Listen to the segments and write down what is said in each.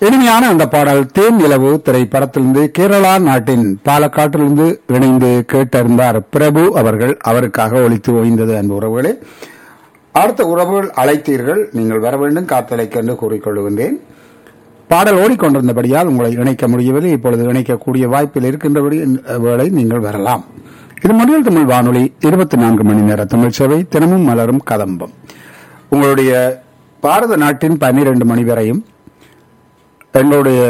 இனிமையான அந்த பாடல் தேன் நிலவு திரைப்படத்திலிருந்து கேரளா நாட்டின் பாலக்காட்டிலிருந்து இணைந்து கேட்டறிந்தார் பிரபு அவர்கள் அவருக்காக ஒலித்து ஓய்ந்தது அன்பு உறவுகளே அடுத்த உறவுகள் அழைத்தீர்கள் நீங்கள் வர வேண்டும் காத்தலைக்கு என்று கூறிக்கொள்கின்றேன் பாடல் ஓடிக்கொண்டிருந்தபடியால் உங்களை இணைக்க முடியவில்லை இப்பொழுது இணைக்கக்கூடிய வாய்ப்பில் இருக்கின்றபடி வேளை நீங்கள் வரலாம் இது மொழியில் தமிழ் வானொலி இருபத்தி நான்கு மணி நேர தமிழ் சேவை தினமும் மலரும் கதம்பம் உங்களுடைய பாரத நாட்டின் பன்னிரண்டு மணி வரையும் எங்களுடைய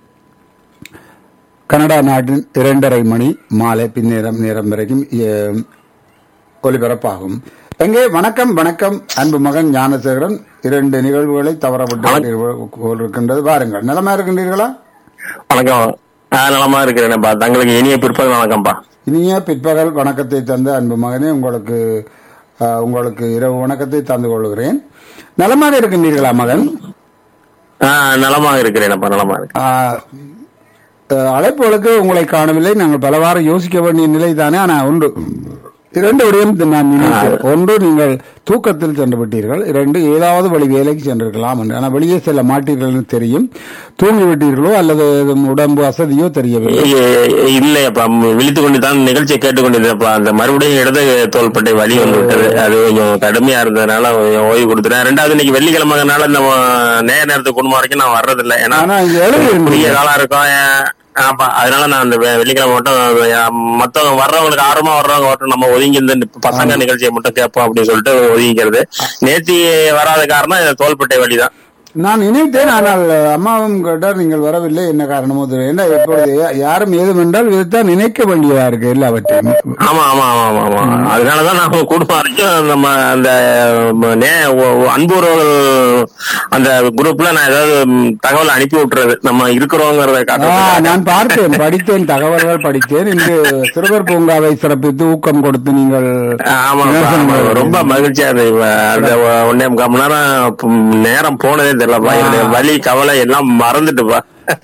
கனடா நாட்டின் இரண்டரை மணி மாலை பின்னேரம் நேரம் வரைக்கும் எ, ஒலிபரப்பாகும் எங்கே வணக்கம் வணக்கம் அன்பு மகன் ஞானசேகரன் இரண்டு நிகழ்வுகளை தவறவிட்டு போல் இருக்கின்றது வாருங்கள் நலமா இருக்கின்றீர்களா வணக்கம் ஆ, நலமா இருக்கிறேன்ப்பா தங்களுக்கு இனிய பிற்பகல் வணக்கம்ப்பா இனிய பிற்பகல் வணக்கத்தை தந்த அன்பு மகனே உங்களுக்கு ஆ, உங்களுக்கு இரவு வணக்கத்தை தந்து கொள்கிறேன் நலமாக இருக்கின்றீர்களா மகன் ஆ, நலமாக இருக்கிறேன்ப்பா நலமா இருக்கு ஆ, அஹ், அழைப்புகளுக்கு உங்களை காணவில்லை நாங்கள் பலவாறு யோசிக்க வேண்டிய நிலை தானே ஆனா ஒன்று இரண்டு விடயம் நான் நினைத்தேன் ஒன்று நீங்கள் தூக்கத்தில் சென்று விட்டீர்கள் இரண்டு ஏதாவது வழி வேலைக்கு சென்றிருக்கலாம் என்று ஆனால் வெளியே செல்ல மாட்டீர்கள் என்று தெரியும் தூங்கி விட்டீர்களோ அல்லது உடம்பு அசதியோ தெரியவில்லை இ- இல்லையப்பா விழித்து கொண்டு தான் நிகழ்ச்சியை கேட்டுக்கொண்டிருந்தப்பா அந்த மறுபடியும் இடது தோள்பட்டை வலி வந்து விட்டது அது கொஞ்சம் கடுமையா இருந்ததுனால கொஞ்சம் ஓய்வு கொடுத்துட்டேன் ரெண்டாவது இன்னைக்கு வெள்ளிக்கிழமைனால இந்த நேர நேரத்துக்கு குடும்பம் வரைக்கும் நான் வர்றதில்லை ஏன்னா ஆனா இங்க எழுதி குறுகிய காலம் இருக்கும் ஏன், ஆப்பா அதனால நான் அந்த வெ- வெள்ளிக்கிழமை மட்டும் ஏன், மத்தவங்க வர்றவங்களுக்கு ஆர்வமா வர்றவங்க மட்டும் நம்ம ஒதுங்கி இந்த பசங்க நிகழ்ச்சியை மட்டும் கேட்போம் அப்படின்னு சொல்லிட்டு ஒதுங்கிக்கிறது நேத்தி வராத காரணம் இந்த தோள்பட்டை வலி தான் நான் நினைத்தேன் ஆனால் அம்மாவும் கேட்டால் நீங்கள் வரவில்லை என்ன காரணமோ தெரியல என்ன எப்பொழுது யா- யாரும் ஏதும் என்றால் இதைத்தான் நினைக்க வேண்டியதா இருக்கு எல்லாவற்றையும் ஆமா ஆமா ஆமா ஆமா ஆமா அதனாலதான் நான் குடும்பம் வரைக்கும் நம்ம அந்த ம, நே- ஒ- ஒ- அன்பு உறவுகள் அந்த குரூப்ல நான் ஏதாவது ம், தகவல் அனுப்பி விட்டுறது நம்ம இருக்கிறோங்கிறத ஆ, காட்டுறது நான் பார்த்தேன் படித்தேன் தகவல்கள் படித்தேன் இன்று சிறுவர் பூங்காவை சிறப்பித்து ஊக்கம் கொடுத்து நீங்கள் ஆமா ஆமா, ரொம்ப மகிழ்ச்சியா இருந்தது அந்த ஒ- ஒன்னே முக்கால் மணி நேரம் ம், நேரம் போனதே தெரியலப்பா என்னுடைய வலி கவலை எல்லாம் மறந்துட்டுப்பா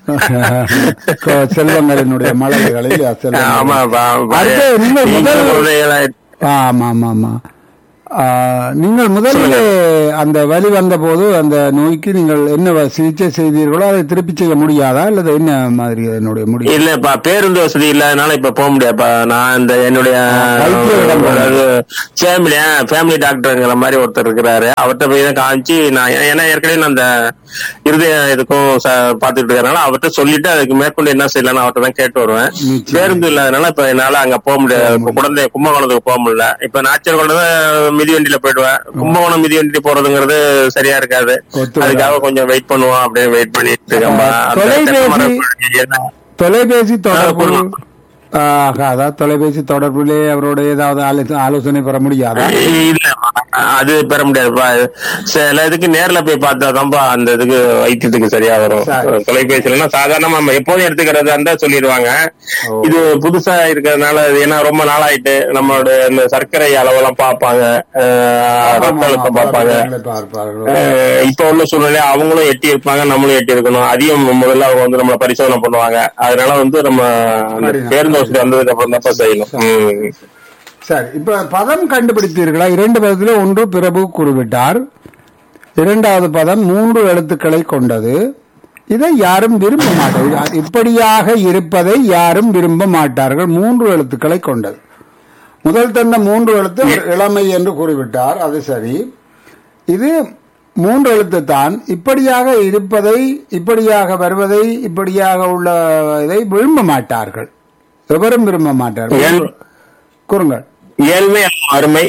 செல்வங்களினுடைய மலர்களில் செல்வங்கள். ஆமாப்பா அடுத்து நீங்கள் முதல் குழந்தைகளை ஆமா ஆமா ஆமா ஆ, நீங்கள் முதல்ல அந்த வலி வந்த போது அந்த நோய்க்கு நீங்கள் என்ன வ- சிகிச்சை செய்தீர்களோ அதை திருப்பி செய்ய முடியாதா அல்லது என்ன மாதிரி என்னுடைய முடியும் இல்லப்பா பேருந்து வசதி இல்லாதனால இப்ப போக முடியாதுப்பா நான் இந்த என்னுடைய வைத்தியரிடம் போங்க. அதாவது ஃபேமிலி ஃபேமிலி டாக்டருங்கிற மாதிரி ஒருத்தர் இருக்கிறாரு அவர்கிட்ட போய் தான் காமிச்சு நான் ஏ- ஏன்னா ஏற்கனவே நான் அந்த இருதய இதுக்கும் ச- பாத்துட்டு இருக்கிறதுனால அவர்கிட்ட சொல்லிட்டு அதுக்கு மேற்கொண்டு என்ன செய்யலாம்னு அவர்கிட்ட தான் கேட்டு வருவேன் நிச்சயம். பேருந்து இல்லாதனால இப்ப என்னால அங்க போக முடியாது இப்ப குழந்தை கும்பகோணத்துக்கு போக முடியல இப்ப நாச்சர் கொண்டு மிதிவண்டியில போயிடுவேன் கும்பகோணம் மிதிவண்டி போறதுங்கிறது சரியா இருக்காது ஒத்து அதுக்காக கொஞ்சம் வெயிட் பண்ணுவோம் அப்படின்னு வெயிட் பண்ணிட்டு இருக்கேன்பா அந்த தொலைபேசி- தென்னை மரம் தொலைபேசி தொடர்பு சொல்லுங்க. ஆ, அதான் தொலைபேசி தொடர்பிலே அவரோட ஏதாவது ஆலோ- ஆலோசனை பெற முடியாதா இல்ல அது பெற முடியாதுப்பா சில இதுக்கு நேர்ல போய் பார்த்தாதான்ப்பா அந்த இதுக்கு வைத்தியத்துக்கு சரியா வரும் சரி. தொலைபேசியில சாதாரணமா நம்ம எப்போதும் எடுத்துக்கிறதா இருந்தா சொல்லிடுவாங்க ஓ. இது புதுசா இருக்கிறதுனால இது ஏன்னா ரொம்ப நாளாயிட்டு நம்மளோட இந்த சர்க்கரை அளவெல்லாம் பார்ப்பாங்க அஹ், ரத்த அழுத்தம் பார்ப்பாங்க பார்ப்பார்கள் அஹ், இப்ப உள்ள சூழ்நிலை அவங்களும் எட்டி இருப்பாங்க நம்மளும் எட்டி இருக்கணும் அதையும் முதல்ல அவங்க வந்து நம்மள பரிசோதனை பண்ணுவாங்க அதனால வந்து நம்ம அந்த சரிண்ணா. பேருந்து வசதி வந்ததுக்கு அப்புறம் தான் செய்யணும் ம். சரி இப்ப பதம் கண்டுபிடித்தீர்களா இரண்டு பதத்திலே ஒன்று பிரபு குறிவிட்டார் இரண்டாவது பதம் மூன்று எழுத்துக்களை கொண்டது இதை யாரும் விரும்ப மாட்டார்கள் இப்படியாக இருப்பதை யாரும் விரும்ப மாட்டார்கள் மூன்று எழுத்துக்களை கொண்டது முதல் தந்த மூன்று எழுத்து அவர் இளமை என்று கூறிவிட்டார் அது சரி இது மூன்று எழுத்து தான் இப்படியாக இருப்பதை இப்படியாக வருவதை இப்படியாக உள்ள இதை விரும்ப மாட்டார்கள் எவரும் விரும்ப மாட்டார்கள் ஏழ்- கூறுங்கள் ஏழ்மை அருமை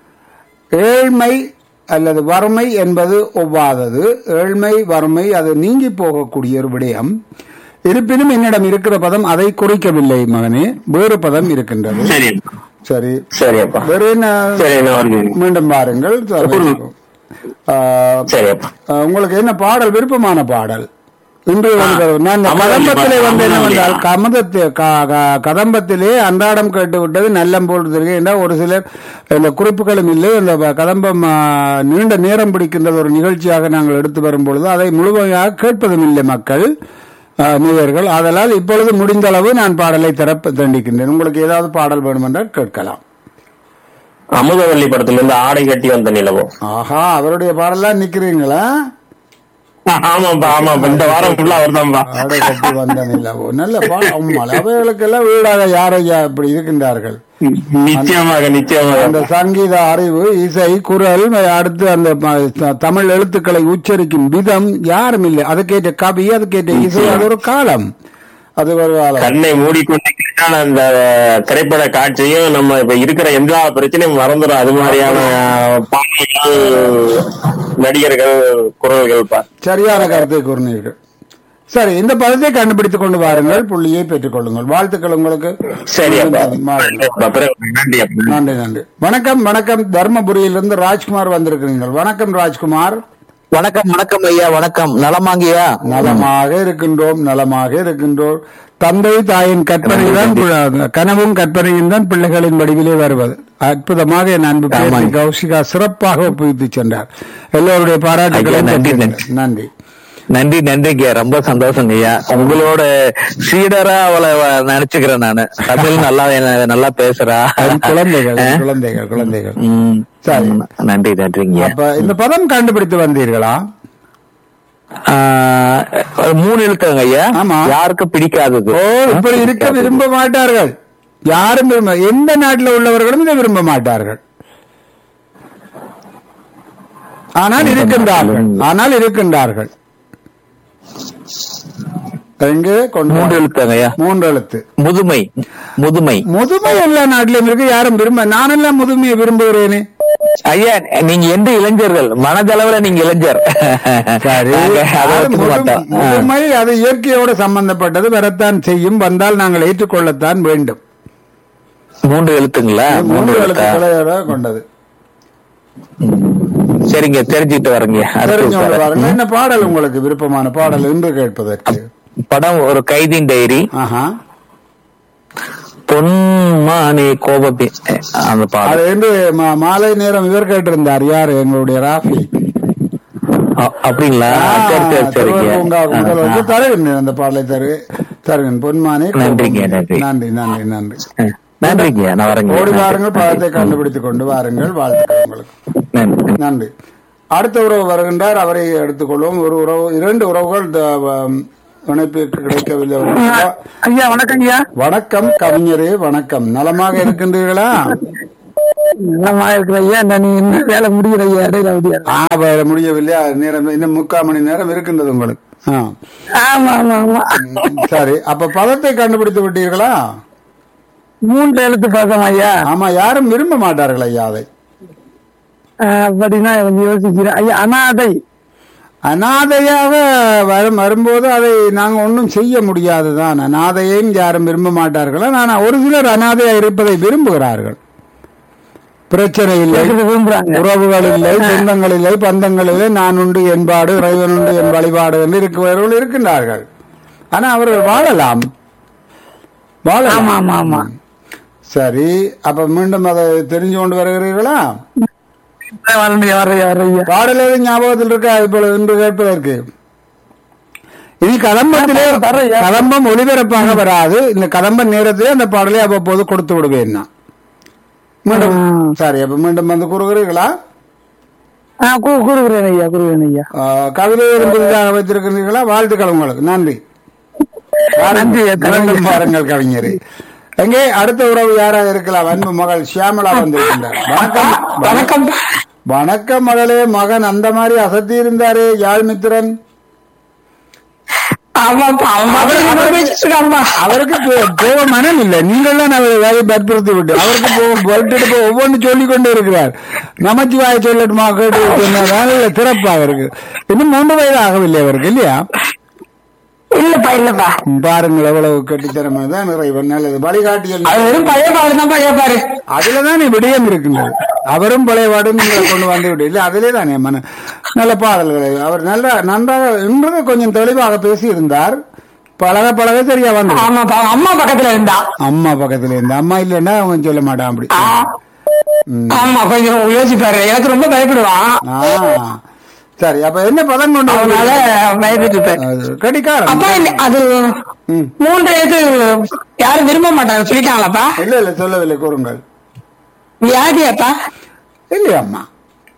ஏழ்மை அல்லது வறுமை என்பது ஒவ்வாதது ஏழ்மை வறுமை அது நீங்கி போகக்கூடிய ஒரு விடயம் இருப்பினும் என்னிடம் இருக்கிற பதம் அதை குறிக்கவில்லை மகனே வேறு பதம் இருக்கின்றது சரி சரி சரியப்பா வேறு என்ன சரி நான் வருகிறேன். மீண்டும் பாருங்கள் ஆ, சரியப்பா ஆ, உங்களுக்கு என்ன பாடல் விருப்பமான பாடல் இன்று வந்து நான் இந்த அமரவல்லி கதம்பத்திலே பா- வந்து என்னவென்றால் அமரவல்லி. கமதத்தை க- க- கதம்பத்திலே அன்றாடம் கேட்டு விட்டது நல்லம் போல் தெரியும் என்றால் ஒரு சிலர் இந்த குறிப்புகளும் இல்லை இந்த ப- கதம்பம் ஆ, நீண்ட நேரம் பிடிக்கின்ற ஒரு நிகழ்ச்சியாக நாங்கள் எடுத்து வரும் பொழுது அதை முழுமையாக கேட்பதும் இல்லை மக்கள் ஆ, நேயர்கள் ஆதலால் இப்பொழுது முடிந்த அளவு நான் பாடலை திறப்பு தண்டிக்கின்றேன் உங்களுக்கு ஏதாவது பாடல் வேண்டுமென்றால் கேட்கலாம் அமுதவல்லி படத்துல இருந்து ஆடை கட்டி வந்த நிலவும் ஆஹா அவருடைய பாடலாம் நிக்கிறீங்களா ஆமாப்பா ஆமாப்பா இந்த வாரம் ஃபுல்லா அவர்தான்ப்பா ஆடை கட்டி வந்தன் இல்லவோ நல்ல பாடம் அவைகளுக்கெல்லாம் வீடாக யாரையா இப்படி இருக்கின்றார்கள் நிச்சயமாக நிச்சயமாக அந்த சங்கீத அறிவு இசை குரல் அடுத்து அந்த ப- தமிழ் எழுத்துக்களை உச்சரிக்கும் விதம் யாரும் இல்லை அதுக்கேற்ற கவி அதுக்கேற்ற இசை அது ஒரு காலம் அது ஒரு காலம் கண்ணை மூடிக்கொண்டு கேட்டால் அந்த திரைப்பட காட்சியும் நம்ம இப்ப இருக்கிற எல்லா பிரச்சனையும் மறந்துடும் அது மாதிரியான பாடல்கள் நடிகர்கள் குரல்கள் பா சரியான கருத்தை கூறினீர்கள் சரி இந்த பதத்தை கண்டுபிடித்துக் கொண்டு வாருங்கள் புள்ளியை பெற்றுக் கொள்ளுங்கள் வாழ்த்துக்கள் உங்களுக்கு சரி அப்பா வாருங்கள். பிறகு நன்றி அப்பா நன்றி நன்றி வணக்கம் வணக்கம் தர்மபுரியிலிருந்து ராஜ்குமார் வந்திருக்கிறீர்கள் வணக்கம் ராஜ்குமார் வணக்கம் வணக்கம் ஐயா வணக்கம் நலமாங்கய்யா நலமாக இருக்கின்றோம் நலமாக இருக்கின்றோம் தந்தை தாயின் கற்பனை தான் பு- கனவும் கற்பனையும் தான் பிள்ளைகளின் வடிவிலே வருவது அற்புதமாக என் அன்பு பேத்தி ஆமாங்க. கௌசிகா சிறப்பாக ஒப்புவித்து சென்றார் எல்லோருடைய பாராட்டுகளை ஐயா, நன்றி, பெற்றீர்கள். நன்றி நன்றி நன்றிங்க ரொம்ப சந்தோஷங்க ஐயா உங்களோட சீடரா அவளை வ- நினைச்சுக்கிறேன் நானு தமிழ் நல்லா என்ன- நல்லா பேசுறா என் குழந்தைகள் என் குழந்தைகள் குழந்தைகள் ம், சரி. நன்றி நன்றிங்க அப்ப இந்த பதம் கண்டுபிடித்து வந்தீர்களா ஆ, ஒரு மூணு எழுத்துங்க ஐயா ஆமா. யாருக்கு பிடிக்காதது ஓ இப்படி இருக்க விரும்ப மாட்டார்கள் யாரும் விரும்ப எந்த நாட்டில் உள்ளவர்களும் இதை விரும்ப மாட்டார்கள் ஆனால் இருக்கின்றார்கள் ஆனால் இருக்கின்றார்கள் எங்கே கொண்டு மூன்று வா. எழுத்துங்க ஐயா மூன்று எழுத்து முதுமை முதுமை முதுமை எல்லா நாட்டிலும் இருக்கு யாரும் விரும்ப நானெல்லாம் முதுமையை விரும்புகிறேனே ஐயா நீங்க எந்த இளைஞர்கள் மனதளவுல நீங்க இளைஞர் சரி நாங்க அதை அது ஒத்துக்க முது- மாட்டோம் ஆ. முதுமை அது இயற்கையோடு சம்பந்தப்பட்டது வரத்தான் செய்யும் வந்தால் நாங்கள் ஏற்றுக்கொள்ளத்தான் வேண்டும் மூன்று எழுத்துங்களா மூன்று மூன்று எழுத்தா எழுத்துக்களை கொண்டது சரிங்க தெரிஞ்சுட்டு வரேங்க அடுத்து தெரிஞ்சவங்க வரேன். பாருங்க என்ன பாடல் உங்களுக்கு விருப்பமான பாடல் என்று கேட்பதற்கு படம் ஒரு கைதின் டைரி ஆஹா பொன்மானே கோபப்பி அந்த அது பாடம் என்று மா- மாலை நேரம் இவர் கேட்டிருந்தார் யார் எங்களுடைய ராஃபி அ- அப்படிங்களா ஆ, சரி சரி திருவள்ளுவர் சரிங்க பூங்கா முதல்வருக்கு தருகின்றேன் அந்த பாடலை தரு தருகிறேன் பொன்மானே நன்றிங்க, நன்றி. நன்றி நன்றி நன்றி ஆ, நன்றிங்க நான் வரேங்க ஓடி வாருங்கள் பழத்தை கண்டுபிடித்துக் கொண்டு வாருங்கள் வாழ்த்துக்கள் உங்களுக்கு நன்றி நன்றி அடுத்த உறவு வருகின்றார் அவரை எடுத்துக்கொள்வோம் ஒரு உறவு இரண்டு உறவுகள் த- வ- இணைப்பிற்கு கிடைக்கவில்லை ஐயா வணக்கம் ஐயா வணக்கம் கவிஞரே வணக்கம் நலமாக இருக்கின்றீர்களா நலமா இருக்கிற ஐயா நான் இன்னும் வேலை முடியல ஐயா இடையில முடியாது ஆ வேற முடியவில்லை அது நேரம் இன்னும் முக்கால் மணி நேரம் இருக்கின்றது உங்களுக்கு ஆ. ஆமா ஆமா ஆமா ம், சரி அப்ப பதத்தை கண்டுபிடித்து விட்டீர்களா மூன்று எழுத்து பக்கம் ஐயா ஆமா யாரும் விரும்ப மாட்டார்கள் ஐயா அதை ஆஹ் அப்படின்னா கொஞ்சம் யோசிக்கிறேன் ஐயா அனாதை அனாதையாக வரும் வரும்போது அதை நாங்க ஒன்றும் செய்ய முடியாதுதான் அனாதையையும் யாரும் விரும்ப மாட்டார்கள் ஆனால் ஒரு சிலர் அனாதையா இருப்பதை விரும்புகிறார்கள் பிரச்சனை இல்லை இருக்கிறத விரும்புறாங்க உறவுகள் இல்லை சொந்தங்கள் இல்லை பந்தங்கள் இல்லை நான் உண்டு என்பாடு இறைவன் உண்டு என் வழிபாடு என்று இருக்கிறவர்கள் இருக்கின்றார்கள் ஆனா அவர்கள் வாழலாம் வாழலாம் ஆமா ஆமா ஆமா சரி அப்ப மீண்டும் அதை தெரிஞ்சு கொண்டு வருகிறீர்களா வரலையா வரையா வரையா பாடல் எதுவும் ஞாபகத்தில் இருக்கா இப்பொழுது இன்று கேட்பதற்கு இனி கதம்பத்திலே ஆ, தர்றேன். கதம்பம் ஒளிபரப்பாக வராது இந்த கதம்ப நேரத்திலே அந்த பாடலை அவ்வப்போது கொடுத்து விடுவேன் நான் மீண்டும் சரி அப்ப மீண்டும் வந்து கூறுகிறீர்களா ஆ கூறுகிறேன் ஐயா கூறுகிறேன் ஐயா ஆ, கவிதை புதிதாக வைத்திருக்கிறீர்களா வாழ்த்துக்கள் உங்களுக்கு நன்றி நன்றி ஐயா, மீண்டும் பாருங்கள் கவிஞரே எங்கே அடுத்த உறவு யாராக இருக்கலாம் அன்பு மகள் சியாமலா வந்திருக்கின்றார் வணக்கம் வணக்கம் வணக்கம் மகளே மகன் அந்த மாதிரி அசத்தி இருந்தாரே யாழ் மித்திரன் ஆமாப்பா ஆமா அவருக்கு போ- போக மனம் இல்லை நீங்கள்லாம் அவரை வேலை வற்புறுத்தி விட்டு அவருக்கு போக போட்டுட்டு போ ஒவ்வொன்று சொல்லிக் கொண்டே இருக்கிறார் நமச்சிவாய சொல்லட்டுமா கேட்டு சொன்னதால இல்ல சிறப்பாக இருக்கு இன்னும் மூன்று வயது ஆகவில்லை அவருக்கு இல்லையா இல்லப்பா இல்லப்பா பாருங்கள் எவ்வளவு கட்டித்தனமா தான் இறைவன் நல்லது வழிகாட்டியல் அது வெறும் பழைய பாடு தான் பழைய பாரு அதுலதான் விடயம் இருக்கின்றது அவரும் பழைய பாடும் நீங்களை கொண்டு வந்து விட்டு இல்லை அதிலே தானே மன நல்ல பாடல்களை அவர் நல்ல நன்றாக இன்றது கொஞ்சம் தெளிவாக பேசி இருந்தார் பழக பழக சரியா வந்து ஆமாப்பா அம்மா பக்கத்துல இருந்தா அம்மா பக்கத்துல இருந்து அம்மா இல்லைன்னா அவன் சொல்ல மாட்டான் அப்படி ஆமா கொஞ்சம் யோசிப்பாரு எனக்கு ரொம்ப பயப்படுவான் ஆ சரி அப்ப என்ன பதம் கொண்டு அதனால வந்தீங்க? பயந்துட்டு இருப்பேன் அது கடிகாரம் அப்பா இல்ல அது ம். மூன்று இது யாரும் விரும்ப மாட்டாங்க சொல்லிட்டாங்களாப்பா இல்ல இல்ல சொல்லவில்லை கூறுங்கள் வியாதியாப்பா இல்லையம்மா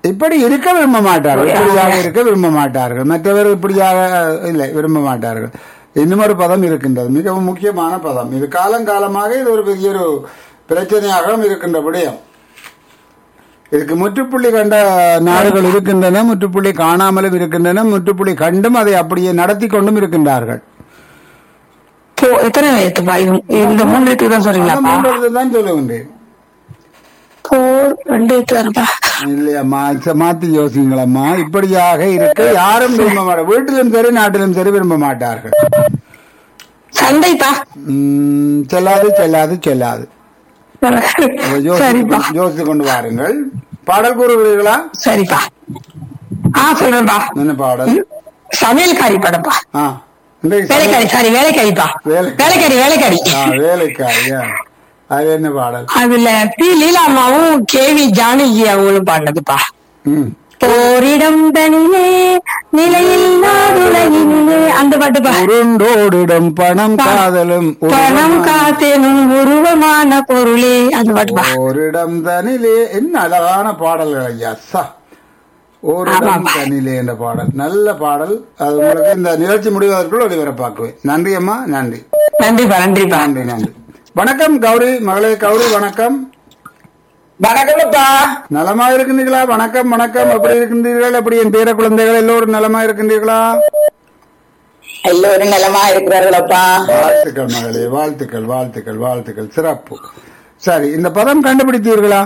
இப்படி இருக்க விரும்ப மாட்டார்கள் இப்படியாக இருக்க விரும்ப மாட்டார்கள் மற்றவர் இப்படியாக இல்லை விரும்ப மாட்டார்கள் இன்னும் ஒரு பதம் இருக்கின்றது மிகவும் முக்கியமான பதம் இது காலங்காலமாக இது ஒரு பெரிய ஒரு பிரச்சனையாகவும் இருக்கின்ற விடயம் இதுக்கு முற்றுப்புள்ளி கண்ட நாடுகள் இருக்கின்றன முற்றுப்புள்ளி காணாமலும் இருக்கின்றன முற்றுப்புள்ளி கண்டும் அதை அப்படியே நடத்தி கொண்டும் இருக்கின்றார்கள் போ எத்தனை எழுத்துப்பா இது இந்த மூணு எழுத்துக்கு தான் அந்த சொல்றீங்களாப்பா மூன்றது தான் சொல்லுகின்றேன் போர் ரெண்டு எழுத்து வரப்பா இல்லையம்மா ச- மாத்தி யோசிங்களம்மா இப்படியாக இருக்க யாரும் விரும்ப மாட்டார் வீட்டிலும் சரி நாட்டிலும் சரி விரும்ப மாட்டார்கள் சண்டைப்பா உம், செல்லாது செல்லாது செல்லாது அதை யோசித்து சரிப்பா யோசித்து கொண்டு வாருங்கள் பாடல் கூறுகிறீர்களா சரிப்பா ஆ சொல்றேன்ப்பா என்ன பாடல் சமையல்காரி படம்ப்பா ஆ இன்றைக்கு வேலைக்காரி சாரி வேலைக்காரிப்பா வேலை- வேலைக்காரி வேலைக்காரி ஆ, வேலைக்காரியா அது என்ன பாடல் அதுல பி லீலாமாவும் கேவி ஜானகி அவங்களும் பாடினதுப்பா ம் போரிடம் தனிலே நிலையில் நாடுலகினிலே அந்த பாட்டுப்பா உருண்டோடிடம் பணம் காதலும் பணம் காத்தேனும் உருவமான பொருளே அந்த பாட்டுப்பா ஓரிடம் தனிலே என்ன அழகான பாடல்கள் ஐயா சா ஓரிடம் ஆமாம். தனிலே என்ற பாடல் நல்ல பாடல் அது உங்களுக்கு இந்த நிகழ்ச்சி முடிவதற்குள் ஒளிபரப்பாக்குவேன் நன்றி அம்மா நன்றி நன்றிப்பா நன்றிப்பா நன்றி நன்றி வணக்கம் கௌரி மகளே கௌரி வணக்கம் வணக்கம்ப்பா நலமா இருக்கின்றீர்களா வணக்கம் வணக்கம் எப்படி இருக்கின்றீர்கள் எப்படி என் பேர குழந்தைகள் எல்லோரும் நலமா இருக்கின்றீர்களா எல்லோரும் நலமா இருக்கிறார்களப்பா வாழ்த்துக்கள் மகளே வாழ்த்துக்கள் வாழ்த்துக்கள் வாழ்த்துக்கள் சிறப்பு சரி இந்த பதம் கண்டுபிடித்தீர்களா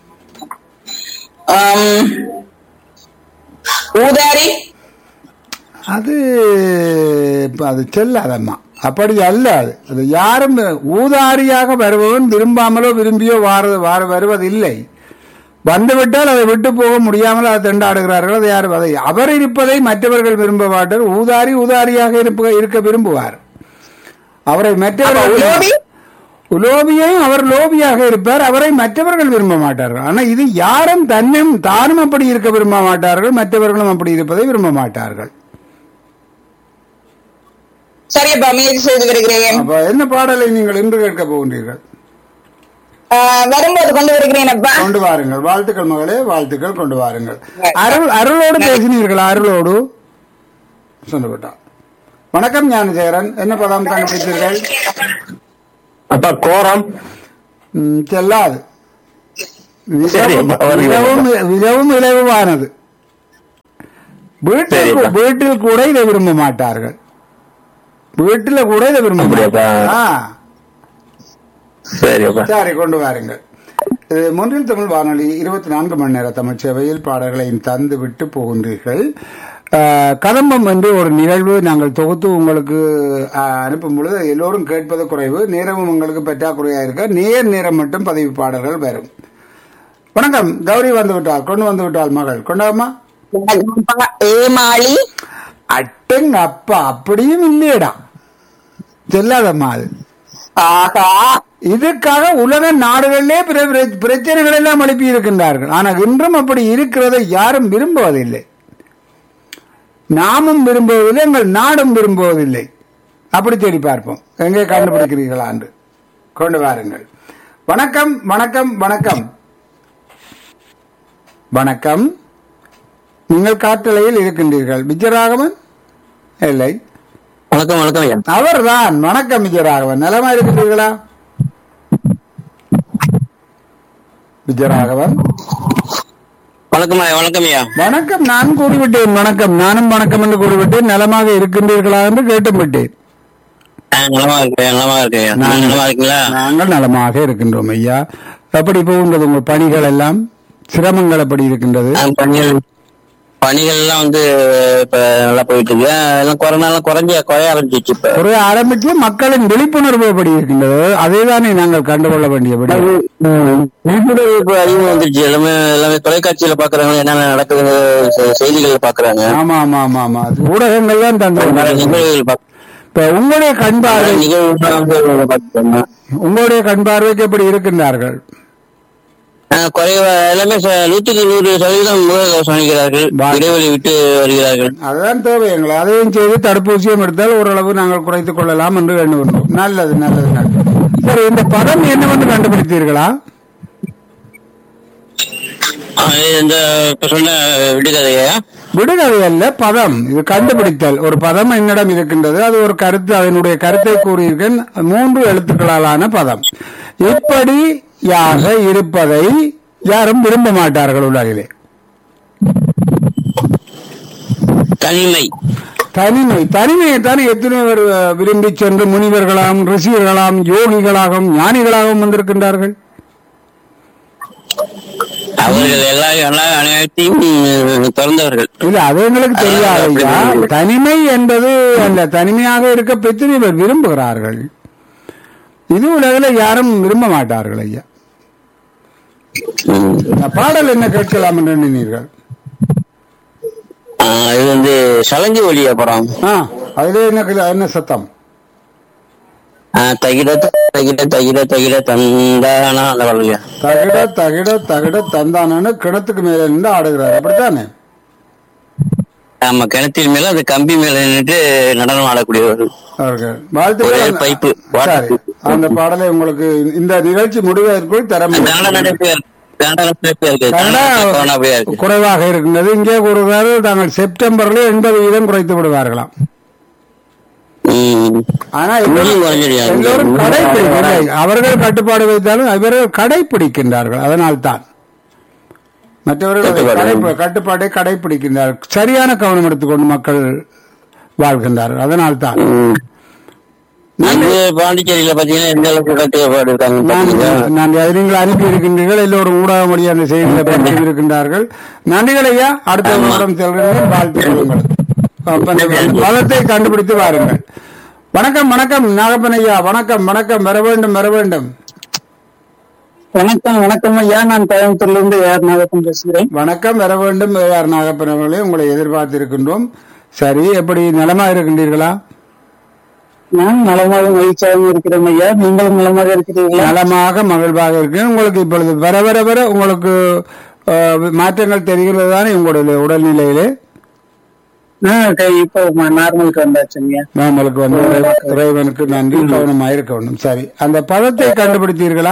ஊதாரி அது இப்ப அது செல்லாதம்மா அப்படி அல்ல அது அது யாரும் ஊதாரியாக வருபவன் விரும்பாமலோ விரும்பியோ வார வார வருவதில்லை வந்துவிட்டால் அதை விட்டு போக முடியாமல் அதை திண்டாடுகிறார்கள் அது யாரும் அதை அவர் இருப்பதை மற்றவர்கள் விரும்ப மாட்டார் ஊதாரி ஊதாரியாக இருப்ப இருக்க விரும்புவார் அவரை மற்றவர்கள் உலோபியையும் அவர் லோபியாக இருப்பார் அவரை மற்றவர்கள் விரும்ப மாட்டார்கள் ஆனா இது யாரும் தன்னும் தானும் அப்படி இருக்க விரும்ப மாட்டார்கள் மற்றவர்களும் அப்படி இருப்பதை விரும்ப மாட்டார்கள் சரியப்பா முயற்சி செய்து வருகிறேன் அப்ப என்ன பாடலை நீங்கள் இன்று கேட்க போகின்றீர்கள் ஆஹ் வரும்போது கொண்டு வருகிறேன் அப்பா கொண்டு வாருங்கள் வாழ்த்துக்கள் மகளே வாழ்த்துக்கள் கொண்டு வாருங்கள் அருள் அருளோடு பேசினீர்களா அருளோடு சொல்லிவிட்டான் வணக்கம் ஞானசேகரன் என்ன பதம் கண்டுபிடித்தீர்கள் அப்பா கோரம் ம், செல்லாது சரி, மிகவும் வருகிறேன். மிகவும் மிகவும் இலகுவானது வீட்டில் சரிப்பா. கூ- வீட்டில் கூட இதை விரும்ப மாட்டார்கள் வீட்டில் கூட இதை விரும்ப அப்படியாப்பா? மாட்டார்கள். ஆ சரிப்பா சரி கொண்டு வாருங்கள் இது முன்றில் தமிழ் வானொலி இருபத்தி நான்கு மணி நேர தமிழ் சேவையில் பாடல்களையும் தந்து விட்டு போகின்றீர்கள் ஆஹ், கதம்பம் என்று ஒரு நிகழ்வு நாங்கள் தொகுத்து உங்களுக்கு ஆஹ், அனுப்பும் பொழுது எல்லோரும் கேட்பது குறைவு நேரமும் உங்களுக்கு பற்றாக்குறையா இருக்க நேர் நேரம் மட்டும் பதிவு பாடல்கள் வரும் வணக்கம் கௌரி வந்து விட்டாள் கொண்டு வந்து விட்டாள் மகள் கொண்டாமா ஏமாளி அட்டுங்க அப்பா அப்படியும் இல்லையடா செல்லாதம்மா அது ஆகா இதுக்காக உலக நாடுகளிலே பிற பிர- பிரச்சனைகள் எல்லாம் எழுப்பி இருக்கின்றார்கள் ஆனால் இன்றும் அப்படி இருக்கிறதை யாரும் விரும்புவதில்லை நாமும் விரும்புவதில்லை எங்கள் நாடும் விரும்புவதில்லை அப்படி தேடி பார்ப்போம் எங்கே கண்டுபிடிக்கிறீர்களா என்று கொண்டு வாருங்கள் வணக்கம் வணக்கம் வணக்கம் வணக்கம் நீங்கள் காற்றலையில் இருக்கின்றீர்கள் விஜயராகவன் இல்லை வணக்கம் வணக்கம் ஐயா அவர்தான் வணக்கம் விஜயராகவன் நலமா இருக்கிறீர்களா விஜயராகவன் வணக்கம் ஐயா வணக்கம் ஐயா வணக்கம் நான் கூறிவிட்டேன் வணக்கம் நானும் வணக்கம் என்று கூறிவிட்டேன் நலமாக இருக்கின்றீர்களா என்று கேட்டும் விட்டேன் நலமா இருக்கேன் நலமா இருக்கேன் நான் நலமா இருக்கீங்களா நாங்கள் நலமாக இருக்கின்றோம் ஐயா எப்படி போகின்றது உங்கள் பணிகள் எல்லாம் சிரமங்கள் எப்படி இருக்கின்றது ஆ, பணிகள் பணிகள் எல்லாம் வந்து இப்ப நல்லா போயிட்டு இருக்கு எல்லாம் கொரோனா எல்லாம் குறைஞ்ச குறைய ஆரம்பிச்சிச்சு இப்ப குறைய ஆரம்பித்து மக்களின் விழிப்புணர்வு எப்படி இருக்கின்றது அதேதானே நாங்கள் கண்டுகொள்ள வேண்டிய விடயம் விழிப்புணர்வு இப்ப அதிகமா வந்துருச்சு எல்லாமே எல்லாமே தொலைக்காட்சியில பாக்குறாங்க என்னென்ன நடக்குது செ- செய்திகள் பாக்குறாங்க ஆமா ஆமா ஆமா ஆமா அது ஊடகங்கள் தான் தந்து நிகழ்வுகள் பாக்க- இப்ப உங்களுடைய கண் பார்வை நிகழ்வுகள் வந்து பாக்குறாங்க உங்களுடைய கண் பார்வைக்கு எப்படி இருக்கின்றார்கள் ஆஹ் குறைவா எல்லாமே ச- நூற்றுக்கு நூறு சதவீதம் முகக்கவசம் அணிகிறார்கள் பா- இடைவெளி விட்டு வருகிறார்கள் அதுதான் தேவை எங்களை அதையும் செய்து தடுப்பூசியும் எடுத்தால் ஓரளவு நாங்கள் குறைத்துக் கொள்ளலாம் என்று எண்ணுகின்றோம் நல்லது நல்லது நல்லது சரி இந்த பதம் என்னவென்று கண்டுபிடித்தீர்களா இந்த இப்ப சொன்ன விடுகதையா விடுகதை அல்ல பதம் இது கண்டுபிடித்தல் ஒரு பதம் என்னிடம் இருக்கின்றது அது ஒரு கருத்து அதனுடைய கருத்தை கூறியிருக்கேன் மூன்று எழுத்துக்களாலான பதம் இப்படியாக இருப்பதை யாரும் விரும்ப மாட்டார்கள் உலகிலே தனிமை தனிமை தனிமையைத்தான் எத்தனை பேர் அஹ், விரும்பி சென்று முனிவர்களாம் ரிஷியர்களாம் யோகிகளாகவும் ஞானிகளாகவும் வந்திருக்கின்றார்கள் அவர்கள் எல்லா எல்லா அனைத்தையும் திறந்தவர்கள் இல்ல அது எங்களுக்கு தெரியாது ஐயா தனிமை என்பது அந்த தனிமையாக இருக்க எத்தனை பேர் விரும்புகிறார்கள் இது உலகில் யாரும் விரும்ப மாட்டார்கள் ஐயா இந்த பாடல் என்ன கேட்கலாம் என்று எண்ணினீர்கள் இது வந்து சலங்கி ஒளிய படம் ஆ அதுல என்ன கே- என்ன சத்தம் தகிட தகிட தகிட தகிட தந்தானா அந்த பாடலுங்க தகிட தகிட தகிட தந்தானன்னு கிணத்துக்கு மேல நின்று ஆடுகிறார் அப்படித்தானே ஆமா கிணத்தின் மேல அந்த கம்பி மேல நின்னுட்டு நடனம் ஆடக்கூடியவர் அவர்கள் வாழ்த்துக்கள் ஒரே அந்த- பைப்பு, சரி அந்த பாடலை உங்களுக்கு இந்த நிகழ்ச்சி முடிவதற்குள் தர தாண்ட நடப்பையா இருக்கு தாண்ட நடப்பையா இருக்கு கனடா தாண்டாபையா இருக்கு குறைவாக இருக்கின்றது இங்கே கூறுகிறார்கள் தாங்கள் செப்டம்பர்ல எண்பது வீதம் குறைத்து விடுவார்களாம் ம். ஆனா இன்னும் குறைஞ்சிருக்கா? எல்லோரும் கடைபிடிக்கின்றார்கள் அவர்கள் கட்டுப்பாடு வைத்தாலும் இவர்கள் கடைபிடிக்கின்றார்கள் அதனால் தான் மற்றவர்கள் அதை கட்டுப்பாடு. கடைப்பி- கட்டுப்பாட்டை கடைபிடிக்கின்றார்கள் சரியான கவனம் எடுத்துக்கொண்டு மக்கள் வாழ்கின்றார்கள் அதனால் தான் ம். இது பாண்டிச்சேரியில பாத்தீங்கன்னா எந்த அளவுக்கு கட்டுப்பாடு இருக்காங்க நான் பாத்தீங்களா? நான் அதை நீங்கள் அனுப்பி இருக்கின்றீர்கள் எல்லோரும் ஊடக மொழி அந்த செய்திகளை பற்றி இருக்கின்றார்கள் நன்றிகள் ஐயா அடுத்த வருடம் செல்கிறேன் வாழ்த்துக்கள் உங்களுக்கு. அப்ப இந்த பதத்தை கண்டுபிடித்து வாருங்கள் வணக்கம் வணக்கம் நாகப்பன் ஐயா வணக்கம் வணக்கம் வர வேண்டும் வர வேண்டும் வணக்கம் வணக்கம் ஐயா நான் கோயம்புத்தூர்ல இருந்து ஏஆர் நாகப்பன் பேசுகிறேன் வணக்கம் வர வேண்டும் ஆர் நாகப்பன் அவர்களே உங்களை எதிர்பார்த்திருக்கின்றோம் சரி எப்படி நலமா இருக்கின்றீர்களா நான் நலமாக மகிழ்ச்சியாக இருக்கிறேன் ஐயா நீங்களும் நலமாக இருக்கிறீர்களா நலமாக மகிழ்வாக இருக்கு உங்களுக்கு இப்பொழுது வர வர வர உங்களுக்கு அஹ், மாற்றங்கள் தெரிகிறது தானே உங்களுடைய உடல்நிலையிலே ஆ, கை- இப்போ நார்மலுக்கு வந்தாச்சு ஐயா நம்மளுக்கு வந்து இறை- இறைவனுக்கு நன்றி கவனமாக இருக்க வேண்டும் சரி அந்த பதத்தை கண்டுபிடித்தீர்களா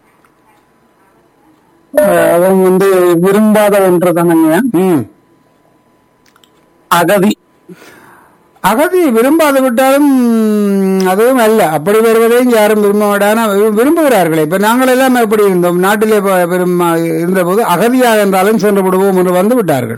அஹ், அவன் வந்து விரும்பாத ஒன்று தானங்க ம் அகதி அகதி விரும்பாது விட்டாலும் ம், அதுவும் அல்ல அப்படி வருவதையும் யாரும் விரும்ப மாட்டான விரும்புகிறார்களே இப்ப நாங்கள் எல்லாம் எப்படி இருந்தோம் நாட்டிலே ப- பெரும் இருந்தபோது அகதியாக என்றாலும் சென்று விடுவோம் என்று வந்து விட்டார்கள்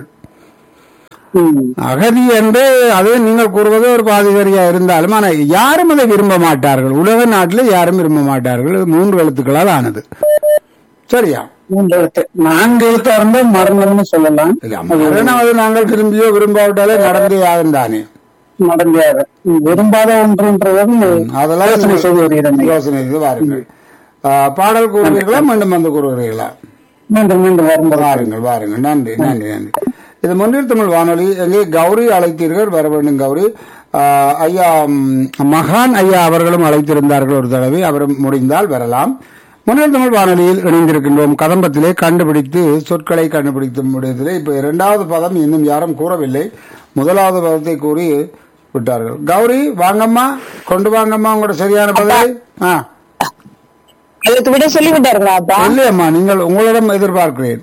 ம். அகதி என்று அது நீங்கள் கூறுவது ஒரு பாதிகரியா இருந்தாலும் ஆனால் யாரும் அதை விரும்ப மாட்டார்கள் உலக நாட்டில் யாரும் விரும்ப மாட்டார்கள் இது மூன்று எழுத்துக்களால் ஆனது சரியா மூன்று எழுத்து நான்கு எழுத்தா இருந்தா மரணம்னு சொல்லலாம் இல்ல, மரணம் அது நாங்கள் விரும்பியோ விரும்பாவிட்டாலே நடந்தே ஆகும் தானே நடந்தாது விரும்பாத ஒன்றுன்றது அதெல்லாம் யோசனை செய்து வருகிறேன் ஐயா. யோசனை செய்து வாருங்கள் ஆ, பாடல் கூறுவீர்களா மீண்டும் வந்து கூறுவீர்களா மீண்டும் மீண்டும் வரும்போது வாருங்கள் வாருங்கள் நன்றி நன்றி நன்றி இது முன்னில் தமிழ் வானொலி எங்கே கௌரி அழைத்தீர்கள் வர வேண்டும் கௌரி ஆ, ஐயா ம், மகான் ஐயா அவர்களும் அழைத்திருந்தார்கள் ஒரு தடவை அவரும் முடிந்தால் வரலாம் முன்னில் தமிழ் வானொலியில் இணைந்திருக்கின்றோம் கதம்பத்திலே கண்டுபிடித்து சொற்களை கண்டுபிடித்து முடியதில்லை இப்ப இரண்டாவது பதம் இன்னும் யாரும் கூறவில்லை முதலாவது பதத்தை கூறி விட்டார்கள் கௌரி வாங்கம்மா கொண்டு வாங்கம்மா உங்களோட சரியான பதிலை ஆ அதுக்கு விட சொல்லி விட்டாருங்களா அப்பா இல்லையம்மா நீங்கள் உங்களிடம் எதிர்பார்க்கிறேன்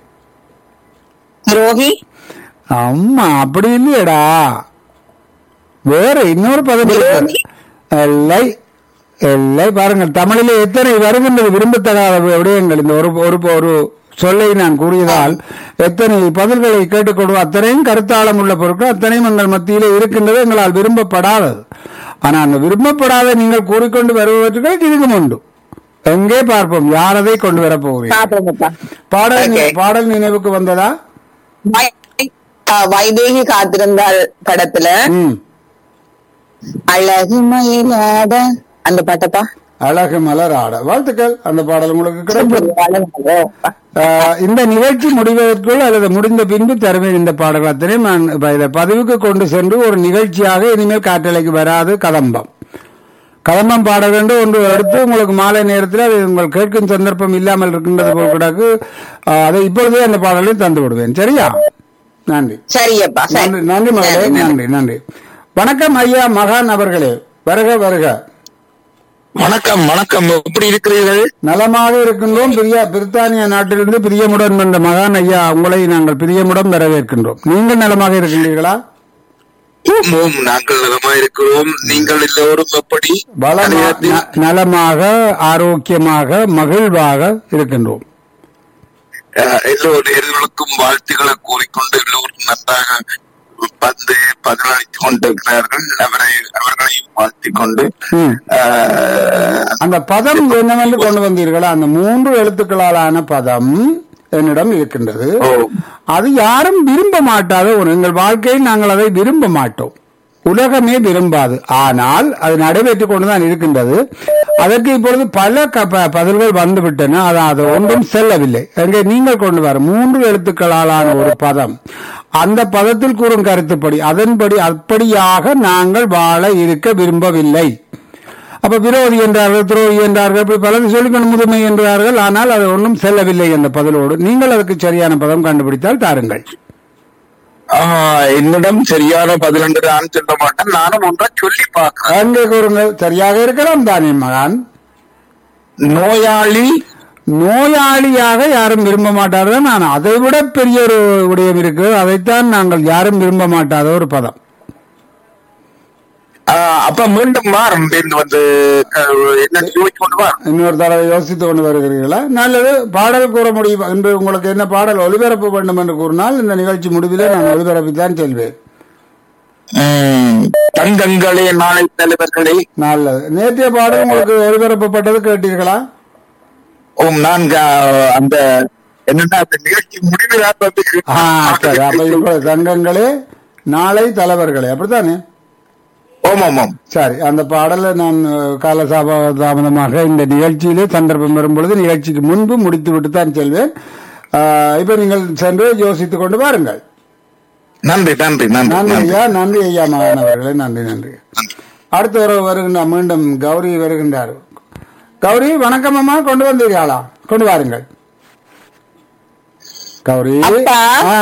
ரோஹி அம்மா அப்படி இல்லையடா வேற இன்னொரு பதம் இருக்கு. எல்லை எல்லை பாருங்கள் தமிழிலே எத்தனை வருகின்றது விரும்பத்தகாத விடயங்கள் இந்த ஒரு ஒரு ஒரு சொல்லை நான் கூறியதால் எத்தனை பதில்களை கேட்டுக்கொண்டு அத்தனையும் கருத்தாளம் உள்ள பொருட்கள் அத்தனையும் எங்கள் மத்தியிலே இருக்கின்றது எங்களால் விரும்பப்படாதது ஆனால் அந்த விரும்பப்படாத நீங்கள் கூறிக்கொண்டு வருவதற்கு இதுவும் உண்டு எங்கே பார்ப்போம் யாரதை கொண்டு வரப் போகிறீர்கள் சாப்பிடுங்கப்பா பாடல் Okay. பாடல் நினைவுக்கு வந்ததா வை- ஆ, வைதேகி காத்திருந்தாள் படத்துல ம் அழகு மயிலாட அந்த பாட்டப்பா அழகு மலர் ஆட வாழ்த்துக்கள் அந்த பாடல் உங்களுக்கு கிடைக்கும் அப்பா. ஆஹ், இந்த நிகழ்ச்சி முடிவதற்குள் அல்லது முடிந்த பின்பு தருவேன் இந்த பாடல் அத்தனையும் நான் இப்ப இதை பதிவுக்கு கொண்டு சென்று ஒரு நிகழ்ச்சியாக இனிமேல் காற்றலைக்கு வராது கதம்பம் கதம்பம் பாட வேண்டும் ஒன்று எடுத்து உங்களுக்கு மாலை நேரத்தில் அது உங்கள் கேட்கும் சந்தர்ப்பம் இல்லாமல் இருக்கின்றது போல் கிடக்கு ஆஹ், அதை இப்பொழுதே அந்த பாடலை தந்து விடுவேன் சரியா நன்றி சரியப்பா சரி. நன்றி நன்றி மகளே சரி, நன்றி. நன்றி நன்றி வணக்கம் ஐயா மகான் அவர்களே வருக வருக வணக்கம் வணக்கம் எப்படி இருக்கிறீர்கள் நலமாக இருக்கின்றோம் பிரிய பிரித்தானிய நாட்டிலிருந்து பிரியமுடன் வந்த மகான் ஐயா உங்களை நாங்கள் பிரியமுடன் வரவேற்கின்றோம் நீங்கள் நலமாக இருக்கின்றீர்களா ஓம் ஓம் நாங்கள் நலமா இருக்கிறோம் நீங்கள் எல்லோரும் எப்படி வளமா கலையத்தில் ந- நலமாக ஆரோக்கியமாக மகிழ்வாக இருக்கின்றோம் அஹ், எல்லோரும் எல்லோருக்கும் வாழ்த்துக்களை கூறிக்கொண்டு எல்லோரும் நன்றாக வந்து பதிலளித்துக் கொண்டிருக்கிறார்கள் அவரை அவர்களையும் வாழ்த்திக் கொண்டு ம். அஹ், அந்த பதம் என்னவென்று கொண்டு வந்தீர்களா அந்த மூன்று எழுத்துக்களாலான பதம் என்னிடம் இருக்கின்றது ஓ. அது யாரும் விரும்ப மாட்டாத ஒரு எங்கள் வாழ்க்கையில் நாங்கள் அதை விரும்ப மாட்டோம் உலகமே விரும்பாது ஆனால் அது நடைபெற்றுக் கொண்டுதான் இருக்கின்றது அதற்கு இப்பொழுது பல க- ப- பதில்கள் வந்துவிட்டன அது அது ஒன்றும் செல்லவில்லை அங்கே நீங்கள் கொண்டு வர மூன்று எழுத்துக்களாலான ஒரு பதம் அந்த பதத்தில் கூறும் கருத்துப்படி அதன்படி அப்படியாக நாங்கள் வாழ இருக்க விரும்பவில்லை அப்ப விரோதி என்றார்கள் துரோகி என்றார்கள் இப்படி பலர் சொல்லிக்கொண்டு முதுமை என்றார்கள் ஆனால் அது ஒன்றும் செல்லவில்லை என்ற பதிலோடு நீங்கள் அதுக்கு சரியான பதம் கண்டுபிடித்தால் தாருங்கள் ஆஹ், என்னிடம் சரியான பதில் என்று நான் சொல்ல மாட்டேன் நானும் ஒன்றை சொல்லி பார்க்கிறேன் அங்கே கூறுங்கள் சரியாக இருக்கலாம் தானே மகான் நோயாளி நோயாளியாக யாரும் விரும்ப மாட்டார்கள் நான் அதை விட பெரிய ஒரு விடயம் இருக்கு அதைத்தான் நாங்கள் யாரும் விரும்ப மாட்டாத ஒரு பதம் ஆஹ், அப்ப மீண்டும் மாறும் இருந்து வந்து அஹ், என்ன யோசிச்சு கொண்டு வா இன்னொரு தடவை யோசித்துக் கொண்டு வருகிறீர்களா நல்லது பாடல் கூற முடியும் என்று உங்களுக்கு என்ன பாடல் ஒளிபரப்ப வேண்டும் என்று கூறினால் இந்த நிகழ்ச்சி முடிவிலே நான் ஒளிபரப்பித்தான் செல்வேன் ம், தங்கங்களே நாளை தலைவர்களே நல்லது நேற்றைய பாடல் உங்களுக்கு ஒளிபரப்பப்பட்டது கேட்டீர்களா ஓம் நான் க- அந்த என்னன்னா அந்த நிகழ்ச்சி முடிவுதான் வந்து ஆ, சரி அப்ப இப்ப தங்கங்களே நாளை தலைவர்களே அப்படித்தானே ஓம் ஓம் ஓம் சரி அந்த பாடலை நான் அஹ், கால சாப- தாமதமாக இந்த நிகழ்ச்சியிலே சந்தர்ப்பம் வரும் பொழுது நிகழ்ச்சிக்கு முன்பு முடித்து விட்டு தான் செல்வேன் ஆஹ், இப்ப நீங்கள் சென்று யோசித்துக் கொண்டு வாருங்கள் நன்றி நன்றி நன்றி நன்றி நன்றி ஐயா நன்றி ஐயா மகானவர்களே நன்றி நன்றி அடுத்த ஒரு வருகின்ற மீண்டும் கௌரி வருகின்றார் கௌரி வணக்கம் அம்மா கொண்டு வந்தீர்களா கொண்டு வாருங்கள் கௌரி அப்பா. ஆ.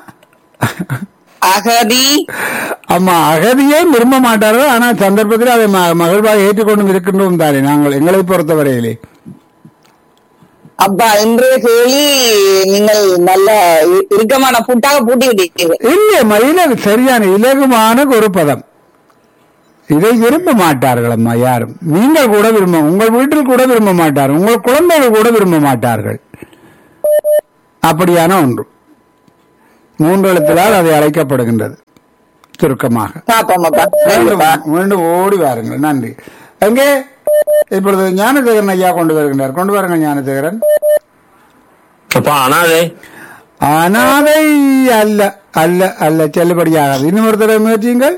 அகதி ஆமா அகதியை விரும்ப மாட்டார்கள் ஆனால் சந்தர்ப்பத்தில் அதை ம- மகிழ்வாக ஏற்றுக்கொண்டும் இருக்கின்றோம் தானே நாங்கள் எங்களை பொறுத்தவரையிலே அப்பா இன்றைய கேள்வி நீங்கள் நல்ல இ- இறுக்கமான பூட்டாக பூட்டி விட்டீர்கள் இல்லையம்மா இலகு சரியான இலகுமான ஒரு பதம் இதை விரும்ப மாட்டார்கள் அம்மா யாரும் நீங்கள் கூட விரும்ப உங்கள் வீட்டில் கூட விரும்ப மாட்டார்கள் உங்கள் குழந்தைகள் கூட விரும்ப மாட்டார்கள் அப்படியான ஒன்று மூன்று எழுத்தினால் அதை அழைக்கப்படுகின்றது சுருக்கமாக பாப்போம் அப்பா மீண்டும் மீண்டும் ஓடி வாருங்கள் நன்றி எங்கே இப்பொழுது ஞானசேகரன் ஐயா கொண்டு வருகின்றார் கொண்டு வாருங்கள் ஞானசேகரன் அப்ப அனாதை அனாதை அல்ல அல்ல அல்ல செல்லுபடியாகாது இன்னும் ஒரு தடவை முயற்சியுங்கள்